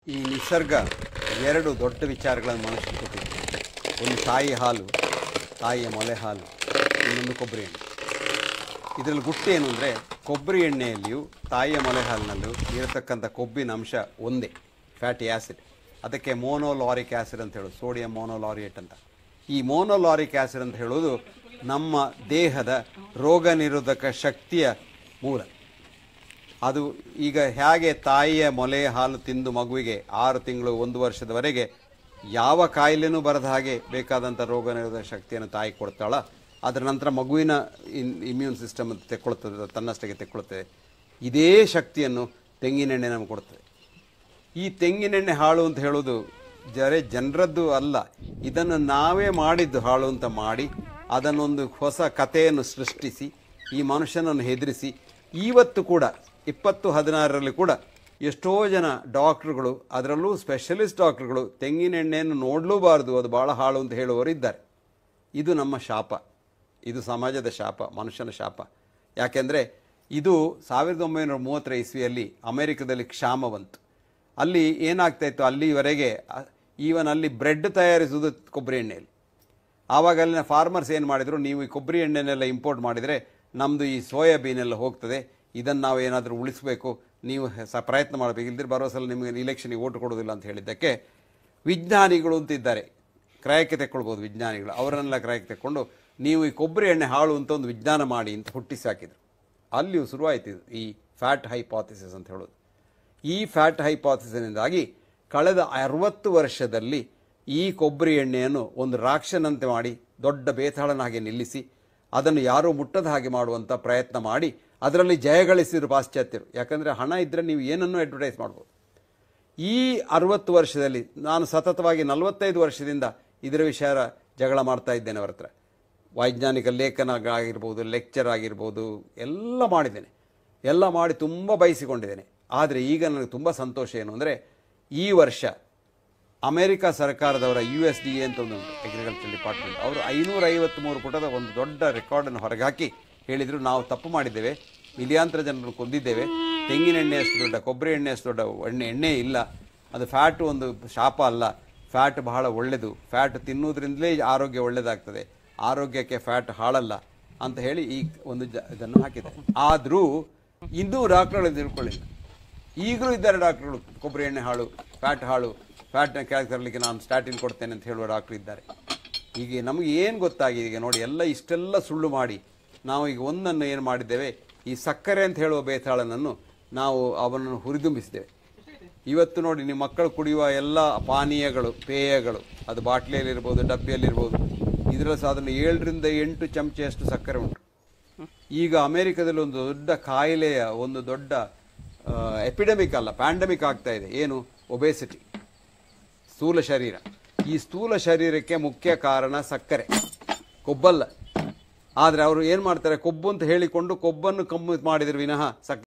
ಈ ನಿಸರ್ಗ ಎರಡು ದೊಡ್ಡ ವಿಚಾರಗಳನ್ನು ಮನುಷ್ಯ ಕೊಟ್ಟಿದೆ ಒಂದು ತಾಯಿ ಹಾಲು ತಾಯಿಯ ಮೊಲೆ ಹಾಲು ಇನ್ನೊಂದು ಕೊಬ್ಬರಿ ಎಣ್ಣೆ ಇದರಲ್ಲಿ ಗುಟ್ಟು ಏನು ಅಂದರೆ ಕೊಬ್ಬರಿ ಎಣ್ಣೆಯಲ್ಲಿಯೂ ತಾಯಿಯ ಮೊಲೆ ಹಾಲಿನಲ್ಲೂ ಇರತಕ್ಕಂಥ ಕೊಬ್ಬಿನ ಅಂಶ ಒಂದೇ ಫ್ಯಾಟಿ ಆ್ಯಸಿಡ್ ಅದಕ್ಕೆ ಮೋನೋಲಾರಿಕ್ ಆ್ಯಸಿಡ್ ಅಂತ ಹೇಳೋದು ಸೋಡಿಯಂ ಮೋನೋಲಾರಿಯೇಟ್ ಅಂತ ಈ ಮೋನೋಲಾರಿಕ್ ಆ್ಯಸಿಡ್ ಅಂತ ಹೇಳೋದು ನಮ್ಮ ದೇಹದ ರೋಗ ನಿರೋಧಕ ಶಕ್ತಿಯ ಮೂಲ ಅದು ಈಗ ಹೇಗೆ ತಾಯಿಯ ಮೊಲೆ ಹಾಲು ತಿಂದು ಮಗುವಿಗೆ ಆರು ತಿಂಗಳು ಒಂದು ವರ್ಷದವರೆಗೆ ಯಾವ ಕಾಯಿಲೆನೂ ಬರದ ಹಾಗೆ ಬೇಕಾದಂಥ ರೋಗ ನಿರೋಧಕ ಶಕ್ತಿಯನ್ನು ತಾಯಿ ಕೊಡ್ತಾಳ ಅದರ ನಂತರ ಮಗುವಿನ ಇನ್ ಇಮ್ಯೂನ್ ಸಿಸ್ಟಮ್ ತೆಕ್ಕೊಳ್ತದೆ ತನ್ನಷ್ಟಕ್ಕೆ ತೆಕ್ಕೊಳ್ತದೆ ಇದೇ ಶಕ್ತಿಯನ್ನು ತೆಂಗಿನೆಣ್ಣೆ ನಮಗೆ ಕೊಡ್ತದೆ ಈ ತೆಂಗಿನೆಣ್ಣೆ ಹಾಳು ಅಂತ ಹೇಳೋದು ಜರೆ ಜನರದ್ದು ಅಲ್ಲ ಇದನ್ನು ನಾವೇ ಮಾಡಿದ್ದು ಹಾಳು ಅಂತ ಮಾಡಿ ಅದನ್ನೊಂದು ಹೊಸ ಕಥೆಯನ್ನು ಸೃಷ್ಟಿಸಿ ಈ ಮನುಷ್ಯನನ್ನು ಹೆದರಿಸಿ ಇವತ್ತು ಕೂಡ ಇಪ್ಪತ್ತು ಹದಿನಾರರಲ್ಲಿ ಕೂಡ ಎಷ್ಟೋ ಜನ ಡಾಕ್ಟ್ರುಗಳು ಅದರಲ್ಲೂ ಸ್ಪೆಷಲಿಸ್ಟ್ ಡಾಕ್ಟ್ರುಗಳು ತೆಂಗಿನೆಣ್ಣೆಯನ್ನು ನೋಡಲೂಬಾರ್ದು ಅದು ಭಾಳ ಹಾಳು ಅಂತ ಹೇಳುವವರು ಇದ್ದಾರೆ ಇದು ನಮ್ಮ ಶಾಪ ಇದು ಸಮಾಜದ ಶಾಪ ಮನುಷ್ಯನ ಶಾಪ ಯಾಕೆಂದರೆ ಇದು ಸಾವಿರದ ಒಂಬೈನೂರ ಮೂವತ್ತರ ಇಸ್ವಿಯಲ್ಲಿ ಅಮೆರಿಕದಲ್ಲಿ ಕ್ಷಾಮ ಬಂತು ಅಲ್ಲಿ ಏನಾಗ್ತಾ ಇತ್ತು ಅಲ್ಲಿವರೆಗೆ ಈವನ್ ಅಲ್ಲಿ ಬ್ರೆಡ್ ತಯಾರಿಸುವುದು ಕೊಬ್ಬರಿ ಎಣ್ಣೆಯಲ್ಲಿ ಆವಾಗ ಅಲ್ಲಿನ ಫಾರ್ಮರ್ಸ್ ಏನು ಮಾಡಿದರು ನೀವು ಈ ಕೊಬ್ಬರಿ ಎಣ್ಣೆನೆಲ್ಲ ಇಂಪೋರ್ಟ್ ಮಾಡಿದರೆ ನಮ್ಮದು ಈ ಸೋಯಾಬೀನ್ ಎಲ್ಲ ಹೋಗ್ತದೆ ಇದನ್ನು ನಾವು ಏನಾದರೂ ಉಳಿಸಬೇಕು ನೀವು ಸ ಪ್ರಯತ್ನ ಮಾಡಬೇಕು ಇಲ್ದಿರ ಬರೋ ಸಲ ನಿಮಗೆ ಇಲೆಕ್ಷನಿಗೆ ಓಟ್ ಕೊಡೋದಿಲ್ಲ ಅಂತ ಹೇಳಿದ್ದಕ್ಕೆ ವಿಜ್ಞಾನಿಗಳು ಅಂತ ಇದ್ದಾರೆ ಕ್ರಯಕ್ಕೆ ತೆಕ್ಕೊಳ್ಬೋದು ವಿಜ್ಞಾನಿಗಳು ಅವರನ್ನೆಲ್ಲ ಕ್ರಯಕ್ಕೆ ತೆಕ್ಕೊಂಡು ನೀವು ಈ ಕೊಬ್ಬರಿ ಎಣ್ಣೆ ಹಾಳು ಅಂತ ಒಂದು ವಿಜ್ಞಾನ ಮಾಡಿ ಅಂತ ಹುಟ್ಟಿಸಿ ಹಾಕಿದರು ಅಲ್ಲಿಯೂ ಶುರುವಾಯಿತು ಇದು ಈ ಫ್ಯಾಟ್ ಹೈಪಾಥಿಸಿಸ್ ಅಂತ ಹೇಳೋದು ಈ ಫ್ಯಾಟ್ ಹೈಪಾಥಿಸಿನಿಂದಾಗಿ ಕಳೆದ ಅರವತ್ತು ವರ್ಷದಲ್ಲಿ ಈ ಕೊಬ್ಬರಿ ಎಣ್ಣೆಯನ್ನು ಒಂದು ರಾಕ್ಷನಂತೆ ಮಾಡಿ ದೊಡ್ಡ ಬೇತಾಳನಾಗಿ ನಿಲ್ಲಿಸಿ ಅದನ್ನು ಯಾರೂ ಮುಟ್ಟದ ಹಾಗೆ ಮಾಡುವಂಥ ಪ್ರಯತ್ನ ಮಾಡಿ ಅದರಲ್ಲಿ ಜಯಗಳಿಸಿದ್ರು ಪಾಶ್ಚಾತ್ಯರು ಯಾಕಂದರೆ ಹಣ ಇದ್ದರೆ ನೀವು ಏನನ್ನೂ ಅಡ್ವರ್ಟೈಸ್ ಮಾಡ್ಬೋದು ಈ ಅರವತ್ತು ವರ್ಷದಲ್ಲಿ ನಾನು ಸತತವಾಗಿ ನಲವತ್ತೈದು ವರ್ಷದಿಂದ ಇದರ ವಿಷಯ ಜಗಳ ಮಾಡ್ತಾ ಇದ್ದೇನೆ ಅವರ ಹತ್ರ ವೈಜ್ಞಾನಿಕ ಲೇಖನ ಆಗಿರ್ಬೋದು ಲೆಕ್ಚರ್ ಆಗಿರ್ಬೋದು ಎಲ್ಲ ಮಾಡಿದ್ದೇನೆ ಎಲ್ಲ ಮಾಡಿ ತುಂಬ ಬಯಸಿಕೊಂಡಿದ್ದೇನೆ ಆದರೆ ಈಗ ನನಗೆ ತುಂಬ ಸಂತೋಷ ಏನು ಅಂದರೆ ಈ ವರ್ಷ ಅಮೆರಿಕ ಸರ್ಕಾರದವರ ಯು ಎಸ್ ಡಿ ಎ ಅಂತ ಒಂದು ಅಗ್ರಿಕಲ್ಚರ್ ಡಿಪಾರ್ಟ್ಮೆಂಟ್ ಅವರು ಐನೂರ ಐವತ್ತ್ಮೂರು ಪುಟದ ಒಂದು ದೊಡ್ಡ ರೆಕಾರ್ಡನ್ನು ಹೊರಗೆ ಹಾಕಿ ಹೇಳಿದರು ನಾವು ತಪ್ಪು ಮಾಡಿದ್ದೇವೆ ಮಿಲಿಯಾಂತರ ಜನರನ್ನು ಕೊಂದಿದ್ದೇವೆ ತೆಂಗಿನ ಎಣ್ಣೆಯಷ್ಟು ದೊಡ್ಡ ಕೊಬ್ಬರಿ ಎಣ್ಣೆಯಷ್ಟು ದೊಡ್ಡ ಎಣ್ಣೆ ಎಣ್ಣೆ ಇಲ್ಲ ಅದು ಫ್ಯಾಟು ಒಂದು ಶಾಪ ಅಲ್ಲ ಫ್ಯಾಟ್ ಬಹಳ ಒಳ್ಳೆಯದು ಫ್ಯಾಟ್ ತಿನ್ನುವುದರಿಂದಲೇ ಆರೋಗ್ಯ ಒಳ್ಳೆಯದಾಗ್ತದೆ ಆರೋಗ್ಯಕ್ಕೆ ಫ್ಯಾಟ್ ಹಾಳಲ್ಲ ಅಂತ ಹೇಳಿ ಈ ಒಂದು ಜ ಇದನ್ನು ಹಾಕಿದೆ ಆದರೂ ಇನ್ನೂ ಡಾಕ್ಟರ್ಗಳು ತಿಳ್ಕೊಳ್ಳಿಲ್ಲ ಈಗಲೂ ಇದ್ದಾರೆ ಡಾಕ್ಟರ್ಗಳು ಕೊಬ್ಬರಿ ಎಣ್ಣೆ ಹಾಳು ಫ್ಯಾಟ್ ಹಾಳು ಫ್ಯಾಟ್ನ ಕೆಳಗೆ ತರಲಿಕ್ಕೆ ನಾನು ಸ್ಟ್ಯಾಟಿನ್ ಕೊಡ್ತೇನೆ ಅಂತ ಹೇಳುವ ಡಾಕ್ಟರ್ ಇದ್ದಾರೆ ಈಗ ನಮಗೆ ಏನು ಗೊತ್ತಾಗಿದೆ ಈಗ ನೋಡಿ ಎಲ್ಲ ಇಷ್ಟೆಲ್ಲ ಸುಳ್ಳು ಮಾಡಿ ನಾವು ಈಗ ಒಂದನ್ನು ಏನು ಮಾಡಿದ್ದೇವೆ ಈ ಸಕ್ಕರೆ ಅಂತ ಹೇಳುವ ಬೇತಾಳನನ್ನು ನಾವು ಅವನನ್ನು ಹುರಿದುಂಬಿಸಿದ್ದೇವೆ ಇವತ್ತು ನೋಡಿ ನಿಮ್ಮ ಮಕ್ಕಳು ಕುಡಿಯುವ ಎಲ್ಲ ಪಾನೀಯಗಳು ಪೇಯಗಳು ಅದು ಬಾಟ್ಲಿಯಲ್ಲಿರ್ಬೋದು ಡಬ್ಬಿಯಲ್ಲಿರ್ಬೋದು ಇದರಲ್ಲಿ ಸಾಧಾರಣ ಏಳರಿಂದ ಎಂಟು ಚಮಚೆಯಷ್ಟು ಸಕ್ಕರೆ ಉಂಟು ಈಗ ಅಮೆರಿಕದಲ್ಲಿ ಒಂದು ದೊಡ್ಡ ಕಾಯಿಲೆಯ ಒಂದು ದೊಡ್ಡ ಎಪಿಡೆಮಿಕ್ ಅಲ್ಲ ಪ್ಯಾಂಡಮಿಕ್ ಆಗ್ತಾ ಇದೆ ಏನು ಒಬೇಸಿಟಿ ಸ್ಥೂಲ ಶರೀರ ಈ ಸ್ಥೂಲ ಶರೀರಕ್ಕೆ ಮುಖ್ಯ ಕಾರಣ ಸಕ್ಕರೆ ಕೊಬ್ಬಲ್ಲ ಆದರೆ ಅವರು ಏನು ಮಾಡ್ತಾರೆ ಕೊಬ್ಬು ಅಂತ ಹೇಳಿಕೊಂಡು ಕೊಬ್ಬನ್ನು ಕಮ್ಮಿ ಮಾಡಿದ್ರು ವಿನಃ ಸಕ್ಕರೆ